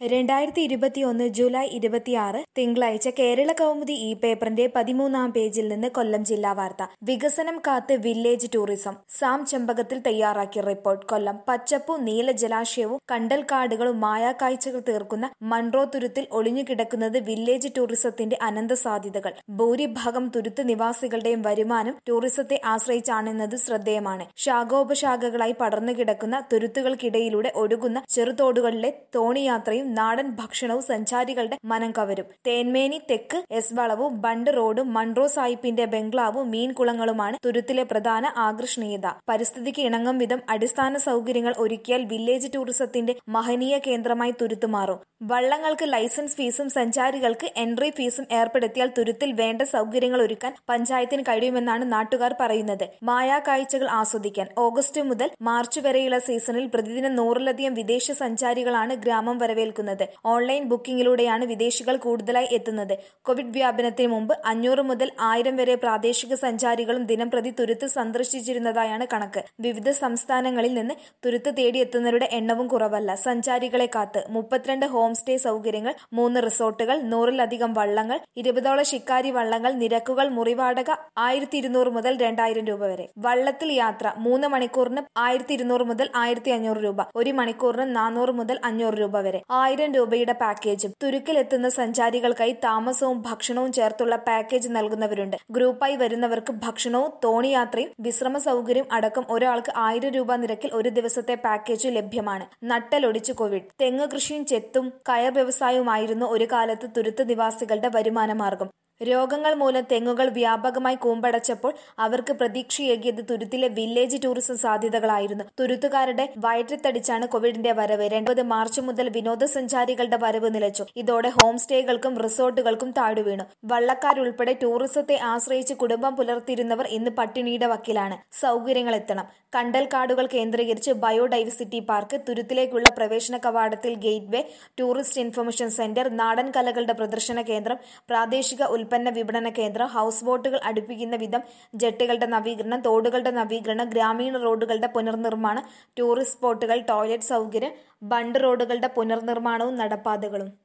രണ്ടായിരത്തി ഇരുപത്തിയൊന്ന് ജൂലൈ ഇരുപത്തിയാറ് തിങ്കളാഴ്ച കേരള കൗമുദി ഈ പേപ്പറിന്റെ പതിമൂന്നാം പേജിൽ നിന്ന് കൊല്ലം ജില്ലാ വാർത്ത വികസനം കാത്ത് വില്ലേജ് ടൂറിസം സാം ചെമ്പകത്തിൽ തയ്യാറാക്കിയ റിപ്പോർട്ട് കൊല്ലം പച്ചപ്പും നീല ജലാശയവും കണ്ടൽക്കാടുകളും മായാക്കാഴ്ചകൾ തീർക്കുന്ന മൺറോ തുരുത്തിൽ ഒളിഞ്ഞുകിടക്കുന്നത് വില്ലേജ് ടൂറിസത്തിന്റെ അനന്ത സാധ്യതകൾ ഭൂരിഭാഗം തുരുത്ത് നിവാസികളുടെയും വരുമാനം ടൂറിസത്തെ ആശ്രയിച്ചാണെന്നത് ശ്രദ്ധേയമാണ് ശാഖോപശാഖകളായി പടർന്നു കിടക്കുന്ന തുരുത്തുകൾക്കിടയിലൂടെ ഒഴുകുന്ന ചെറുതോടുകളിലെ തോണിയാത്രയും നാടൻ ഭക്ഷണവും സഞ്ചാരികളുടെ മനം കവരും തേന്മേനി തെക്ക് എസ് വളവും ബണ്ട് റോഡും മൺറോ സായിപ്പിന്റെ ബംഗ്ലാവും മീൻകുളങ്ങളുമാണ് തുരുത്തിലെ പ്രധാന ആകർഷണീയത പരിസ്ഥിതിക്ക് ഇണങ്ങും വിധം അടിസ്ഥാന സൗകര്യങ്ങൾ ഒരുക്കിയാൽ വില്ലേജ് ടൂറിസത്തിന്റെ മഹനീയ കേന്ദ്രമായി തുരുത്തു മാറും വള്ളങ്ങൾക്ക് ലൈസൻസ് ഫീസും സഞ്ചാരികൾക്ക് എൻട്രി ഫീസും ഏർപ്പെടുത്തിയാൽ തുരുത്തിൽ വേണ്ട സൗകര്യങ്ങൾ ഒരുക്കാൻ പഞ്ചായത്തിന് കഴിയുമെന്നാണ് നാട്ടുകാർ പറയുന്നത് മായാ കാഴ്ചകൾ ആസ്വദിക്കാൻ ഓഗസ്റ്റ് മുതൽ മാർച്ച് വരെയുള്ള സീസണിൽ പ്രതിദിനം നൂറിലധികം വിദേശ സഞ്ചാരികളാണ് ഗ്രാമം വരവേൽക്കുന്നത് ഓൺലൈൻ ബുക്കിംഗിലൂടെയാണ് വിദേശികൾ കൂടുതലായി എത്തുന്നത് കോവിഡ് വ്യാപനത്തിന് മുമ്പ് അഞ്ഞൂറ് മുതൽ ആയിരം വരെ പ്രാദേശിക സഞ്ചാരികളും ദിനം പ്രതി തുരുത്ത് സന്ദർശിച്ചിരുന്നതായാണ് കണക്ക് വിവിധ സംസ്ഥാനങ്ങളിൽ നിന്ന് തുരുത്ത് തേടിയെത്തുന്നവരുടെ എണ്ണവും കുറവല്ല സഞ്ചാരികളെ കാത്ത് മുപ്പത്തിരണ്ട് ഹോം സ്റ്റേ സൗകര്യങ്ങൾ മൂന്ന് റിസോർട്ടുകൾ നൂറിലധികം വള്ളങ്ങൾ ഇരുപതോളം ശിക്കാരി വള്ളങ്ങൾ നിരക്കുകൾ മുറിവാടക ആയിരത്തി ഇരുന്നൂറ് മുതൽ രണ്ടായിരം രൂപ വരെ വള്ളത്തിൽ യാത്ര മൂന്ന് മണിക്കൂറിന് ആയിരത്തി ഇരുന്നൂറ് മുതൽ ആയിരത്തി അഞ്ഞൂറ് രൂപ ഒരു മണിക്കൂറിന് നാനൂറ് മുതൽ അഞ്ഞൂറ് രൂപ വരെ ആയിരം രൂപയുടെ പാക്കേജും തുരുക്കിലെത്തുന്ന സഞ്ചാരികൾക്കായി താമസവും ഭക്ഷണവും ചേർത്തുള്ള പാക്കേജ് നൽകുന്നവരുണ്ട് ഗ്രൂപ്പായി വരുന്നവർക്ക് ഭക്ഷണവും തോണിയാത്രയും വിശ്രമ സൗകര്യം അടക്കം ഒരാൾക്ക് ആയിരം രൂപ നിരക്കിൽ ഒരു ദിവസത്തെ പാക്കേജ് ലഭ്യമാണ് നട്ടലൊടിച്ച് കോവിഡ് തെങ്ങ് കൃഷിയും ചെത്തും കയർ വ്യവസായവുമായിരുന്നു ഒരു കാലത്ത് തുരുത്ത് നിവാസികളുടെ വരുമാന മാർഗം രോഗങ്ങൾ മൂലം തെങ്ങുകൾ വ്യാപകമായി കൂമ്പടച്ചപ്പോൾ അവർക്ക് പ്രതീക്ഷയേകിയത് തുരുത്തിലെ വില്ലേജ് ടൂറിസം സാധ്യതകളായിരുന്നു തുരുത്തുകാരുടെ വയറ്റിത്തടിച്ചാണ് കോവിഡിന്റെ വരവ് രണ്ടത് മാർച്ച് മുതൽ വിനോദസഞ്ചാരികളുടെ വരവ് നിലച്ചു ഇതോടെ ഹോം സ്റ്റേകൾക്കും റിസോർട്ടുകൾക്കും താഴ്വീണു വള്ളക്കാരുൾപ്പെടെ ടൂറിസത്തെ ആശ്രയിച്ച് കുടുംബം പുലർത്തിയിരുന്നവർ ഇന്ന് പട്ടിണിയുടെ വക്കിലാണ് സൗകര്യങ്ങൾ എത്തണം കണ്ടൽക്കാടുകൾ കേന്ദ്രീകരിച്ച് ബയോഡൈവേഴ്സിറ്റി പാർക്ക് തുരുത്തിലേക്കുള്ള പ്രവേശന കവാടത്തിൽ gateway tourist information centre നാടൻ കലകളുടെ പ്രദർശന കേന്ദ്രം പ്രാദേശിക ഉൽപ്പന്ന വിപണന കേന്ദ്രം ഹൗസ് ബോട്ടുകൾ അടുപ്പിക്കുന്ന വിധം ജെട്ടുകളുടെ നവീകരണം തോടുകളുടെ നവീകരണം ഗ്രാമീണ റോഡുകളുടെ പുനർനിർമ്മാണം ടൂറിസ്റ്റ് സ്പോട്ടുകൾ ടോയ്ലറ്റ് സൗകര്യം ബണ്ട് റോഡുകളുടെ പുനർനിർമ്മാണവും നടപ്പാതകളും